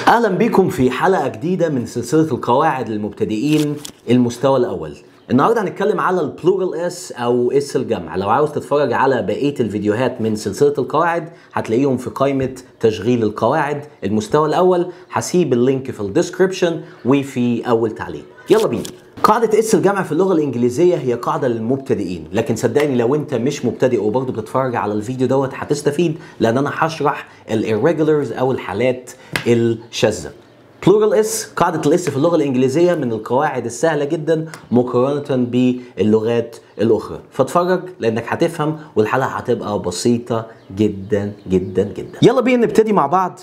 اهلا بيكم في حلقه جديده من سلسله القواعد للمبتدئين المستوى الاول النهارده هنتكلم على البلورال اس او اس الجمع لو عاوز تتفرج على بقيه الفيديوهات من سلسله القواعد هتلاقيهم في قائمه تشغيل القواعد المستوى الاول هسيب اللينك في الديسكربشن وفي اول تعليق يلا بينا قاعدة اس الجمع في اللغة الإنجليزية هي قاعدة للمبتدئين، لكن صدقني لو أنت مش مبتدئ وبرضه بتتفرج على الفيديو دوت هتستفيد لأن أنا هشرح الirregulars أو الحالات الشاذة. بلورال اس قاعدة الاس في اللغة الإنجليزية من القواعد السهلة جدا مقارنة باللغات الأخرى، فاتفرج لأنك هتفهم والحلقة هتبقى بسيطة جدا جدا جدا. يلا بينا نبتدي مع بعض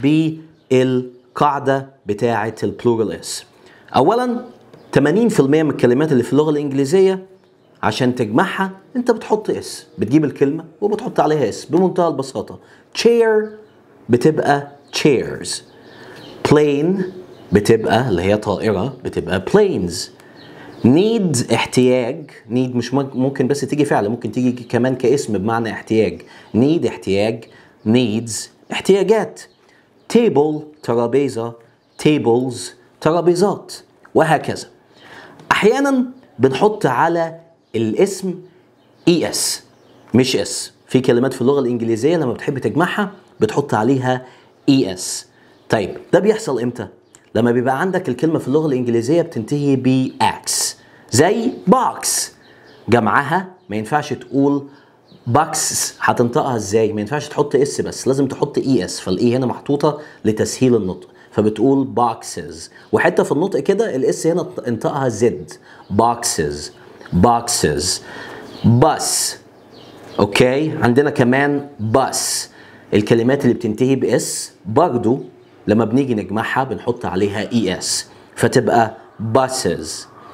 بالقاعدة بتاعة البلورال اس. أولا 80% من الكلمات اللي في اللغه الانجليزيه عشان تجمعها انت بتحط اس بتجيب الكلمه وبتحط عليها اس بمنتهى البساطه chair بتبقى chairs plane بتبقى اللي هي طائره بتبقى planes need احتياج need مش ممكن بس تيجي فعل ممكن تيجي كمان كاسم بمعنى احتياج need احتياج needs احتياجات table ترابيزه tables ترابيزات وهكذا احيانا بنحط على الاسم اي اس مش اس في كلمات في اللغه الانجليزيه لما بتحب تجمعها بتحط عليها اي اس طيب ده بيحصل امتى لما بيبقى عندك الكلمه في اللغه الانجليزيه بتنتهي ب اكس زي بوكس جمعها ما ينفعش تقول باكس هتنطقها ازاي ما ينفعش تحط اس بس لازم تحط اي اس فالاي هنا محطوطه لتسهيل النطق فبتقول boxes وحته في النطق كده الاس هنا انطقها زد boxes boxes bus اوكي عندنا كمان bus الكلمات اللي بتنتهي باس برضو لما بنيجي نجمعها بنحط عليها اي اس فتبقى buses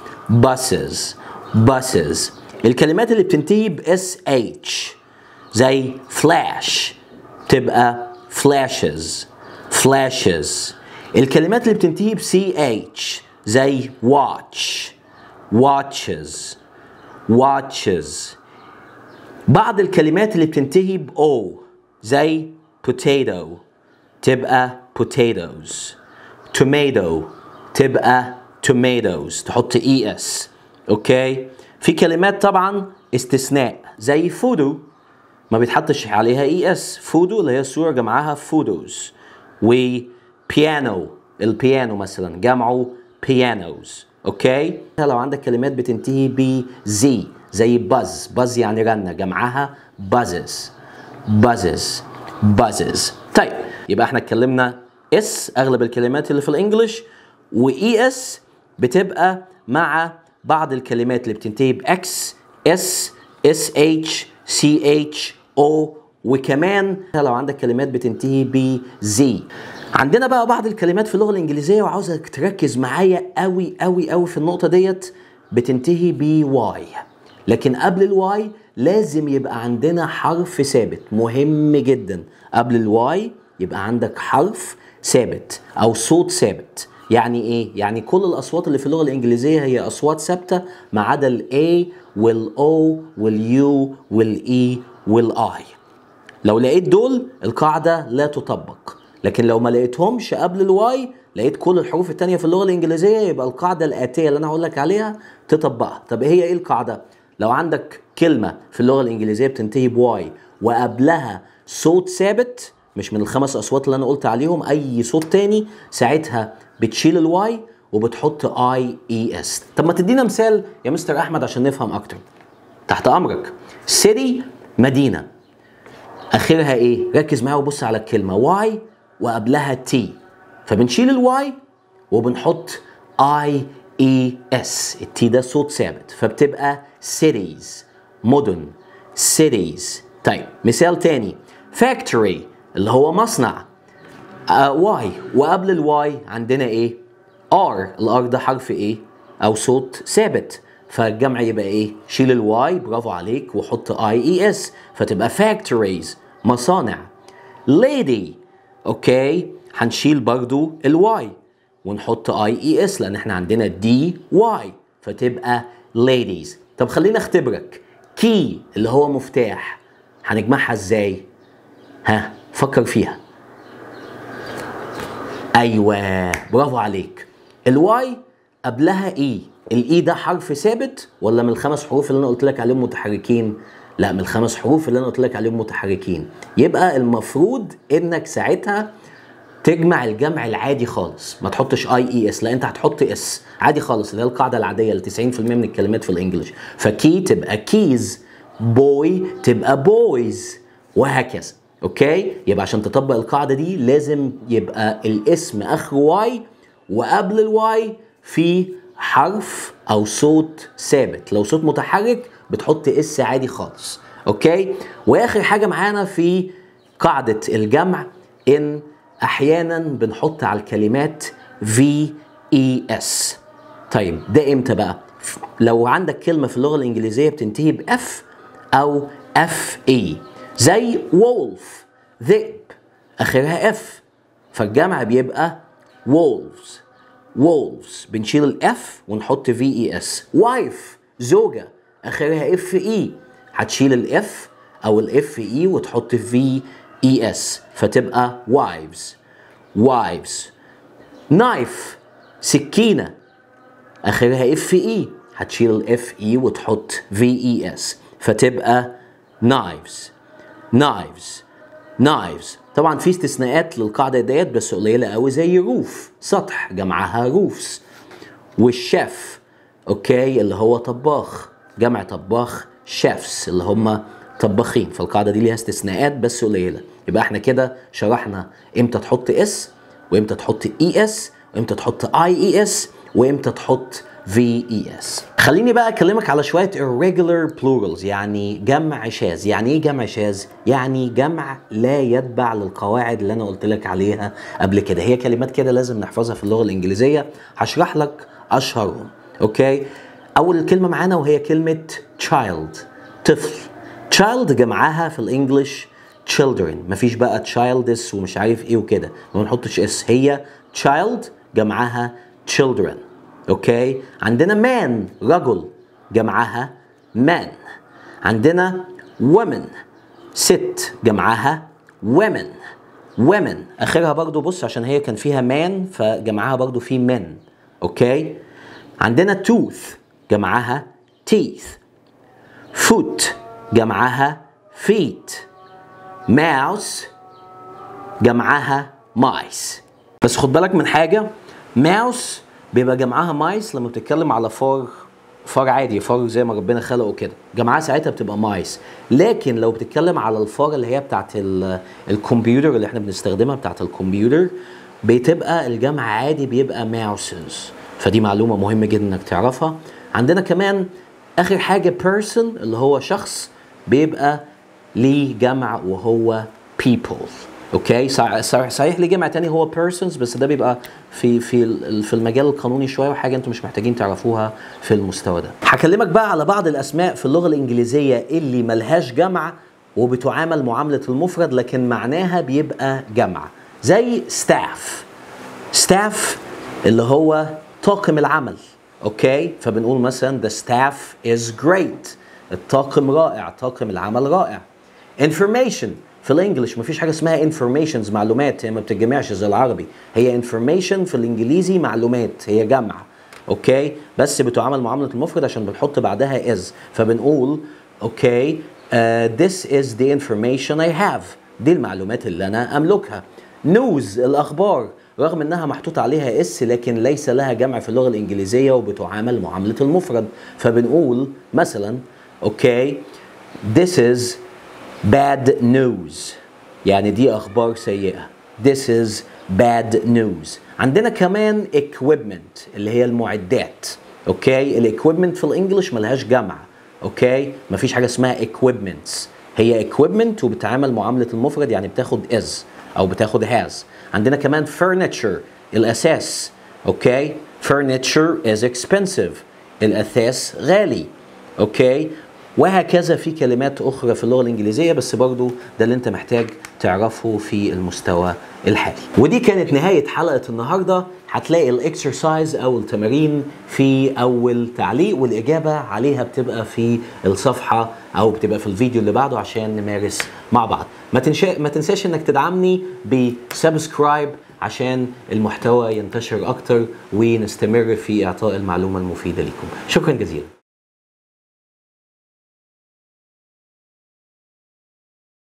buses buses الكلمات اللي بتنتهي باس اتش زي flash تبقى flashes flashes الكلمات اللي بتنتهي ب CH زي watch watches watches بعض الكلمات اللي بتنتهي ب O زي potato تبقى potatoes tomato تبقى tomatoes تحط ES اوكي في كلمات طبعا استثناء زي فودو ما بيتحطش عليها اي اس فودو اللي هي الصوره جمعها فودوز و بيانو البيانو مثلا جمعه بيانوز اوكي لو عندك كلمات بتنتهي ب زي زي باز باز يعني رنة جمعها بازز بازز بازز طيب يبقى احنا اتكلمنا اس اغلب الكلمات اللي في الانجليش واي اس بتبقى مع بعض الكلمات اللي بتنتهي باكس اس اس اتش سي اتش او وكمان لو عندك كلمات بتنتهي بزي عندنا بقى بعض الكلمات في اللغه الانجليزيه وعاوزك تركز معايا قوي قوي قوي في النقطه ديت بتنتهي بواي لكن قبل الواي لازم يبقى عندنا حرف ثابت مهم جدا قبل الواي يبقى عندك حرف ثابت او صوت ثابت يعني ايه يعني كل الاصوات اللي في اللغه الانجليزيه هي اصوات ثابته ما عدا الاي والاو واليو والاي والاي لو لقيت دول القاعده لا تطبق لكن لو ما لقيتهمش قبل الواي لقيت كل الحروف التانية في اللغة الإنجليزية يبقى القاعدة الآتية اللي أنا هقول لك عليها تطبقها طب هي إيه القاعدة؟ لو عندك كلمة في اللغة الإنجليزية بتنتهي بواي وقبلها صوت ثابت مش من الخمس أصوات اللي أنا قلت عليهم أي صوت تاني ساعتها بتشيل الواي وبتحط اي اي اس طب ما تدينا مثال يا مستر احمد عشان نفهم اكتر تحت امرك سيتي مدينه اخرها ايه ركز معايا وبص على الكلمه واي وقبلها تي فبنشيل الواي وبنحط اي اي اس التي ده صوت ثابت فبتبقى cities مدن cities طيب مثال تاني factory اللي هو مصنع واي وقبل الواي عندنا ايه ار الار ده حرف ايه او صوت ثابت فالجمع يبقى ايه شيل الواي برافو عليك وحط اي اي اس فتبقى factories مصانع lady اوكي هنشيل برضو الواي ونحط اي اي اس لان احنا عندنا دي واي فتبقى ladies طب خلينا اختبرك كي اللي هو مفتاح هنجمعها ازاي ها فكر فيها ايوه برافو عليك الواي قبلها اي الاي ده حرف ثابت ولا من الخمس حروف اللي انا قلت لك عليهم متحركين لا من الخمس حروف اللي انا قلت لك عليهم متحركين يبقى المفروض انك ساعتها تجمع الجمع العادي خالص ما تحطش اي اي اس لا انت هتحط اس عادي خالص اللي هي القاعده العاديه اللي 90% من الكلمات في الانجليش فكي تبقى كيز بوي تبقى بويز وهكذا اوكي يبقى عشان تطبق القاعده دي لازم يبقى الاسم اخره واي وقبل الواي في حرف او صوت ثابت لو صوت متحرك بتحط اس عادي خالص اوكي واخر حاجه معانا في قاعده الجمع ان احيانا بنحط على الكلمات في اي اس طيب ده امتى بقى لو عندك كلمه في اللغه الانجليزيه بتنتهي باف او اف اي زي وولف ذئب اخرها اف فالجمع بيبقى wolves wolves بنشيل الاف ونحط في اي اس وايف زوجة اخرها اف اي هتشيل الاف او الاف اي وتحط في اي اس فتبقى wives wives نايف سكينة اخرها اف اي هتشيل الاف اي وتحط في اي اس فتبقى knives knives knives طبعا في استثناءات للقاعده ديت بس قليله قوي زي روف سطح جمعها روفس والشيف اوكي اللي هو طباخ جمع طباخ شيفس اللي هم طباخين فالقاعده دي ليها استثناءات بس قليله يبقى احنا كده شرحنا امتى تحط اس وامتى تحط اي اس وامتى تحط اي اي اس وامتى تحط في اي اس خليني بقى اكلمك على شويه irregular plurals يعني جمع شاذ يعني ايه جمع شاذ يعني جمع لا يتبع للقواعد اللي انا قلت لك عليها قبل كده هي كلمات كده لازم نحفظها في اللغه الانجليزيه هشرح لك اشهرهم اوكي اول كلمه معانا وهي كلمه child طفل child جمعها في الانجليش children مفيش بقى childish ومش عارف ايه وكده ما بنحطش اس هي child جمعها children اوكي عندنا man رجل جمعها man عندنا women ست جمعها women women اخرها برضو بص عشان هي كان فيها man فجمعها برضو في men اوكي عندنا tooth جمعها teeth foot جمعها feet mouse جمعها mice بس خد بالك من حاجة mouse بيبقى جمعها مايس لما بتتكلم على فار فار عادي فار زي ما ربنا خلقه كده جمعها ساعتها بتبقى مايس لكن لو بتتكلم على الفار اللي هي بتاعت الكمبيوتر اللي احنا بنستخدمها بتاعت الكمبيوتر بتبقى الجمع عادي بيبقى ماوسز فدي معلومه مهمه جدا انك تعرفها عندنا كمان اخر حاجه person اللي هو شخص بيبقى ليه جمع وهو people اوكي صحيح ليه جمع تاني هو persons بس ده بيبقى في في في المجال القانوني شويه وحاجه انتم مش محتاجين تعرفوها في المستوى ده هكلمك بقى على بعض الاسماء في اللغه الانجليزيه اللي ملهاش جمع وبتعامل معامله المفرد لكن معناها بيبقى جمع زي staff staff اللي هو طاقم العمل اوكي فبنقول مثلا the staff is great الطاقم رائع طاقم العمل رائع information في الانجليش مفيش حاجه اسمها انفورميشنز معلومات هي ما بتتجمعش زي العربي هي انفورميشن في الانجليزي معلومات هي جمع اوكي بس بتعامل معامله المفرد عشان بنحط بعدها از فبنقول اوكي uh, this is the information I have دي المعلومات اللي انا املكها نوز الاخبار رغم انها محطوط عليها اس لكن ليس لها جمع في اللغه الانجليزيه وبتعامل معامله المفرد فبنقول مثلا اوكي this is bad news يعني دي اخبار سيئه this is bad news عندنا كمان equipment اللي هي المعدات اوكي الاكويبمنت في الانجليش ملهاش جمع اوكي مفيش حاجه اسمها equipments هي equipment وبتعامل معامله المفرد يعني بتاخد is او بتاخد has عندنا كمان furniture الاساس اوكي furniture is expensive الاثاث غالي اوكي وهكذا في كلمات اخرى في اللغه الانجليزيه بس برضو ده اللي انت محتاج تعرفه في المستوى الحالي ودي كانت نهايه حلقه النهارده هتلاقي الاكسرسايز او التمارين في اول تعليق والاجابه عليها بتبقى في الصفحه او بتبقى في الفيديو اللي بعده عشان نمارس مع بعض ما تنشا ما تنساش انك تدعمني بسبسكرايب عشان المحتوى ينتشر اكتر ونستمر في اعطاء المعلومه المفيده لكم شكرا جزيلا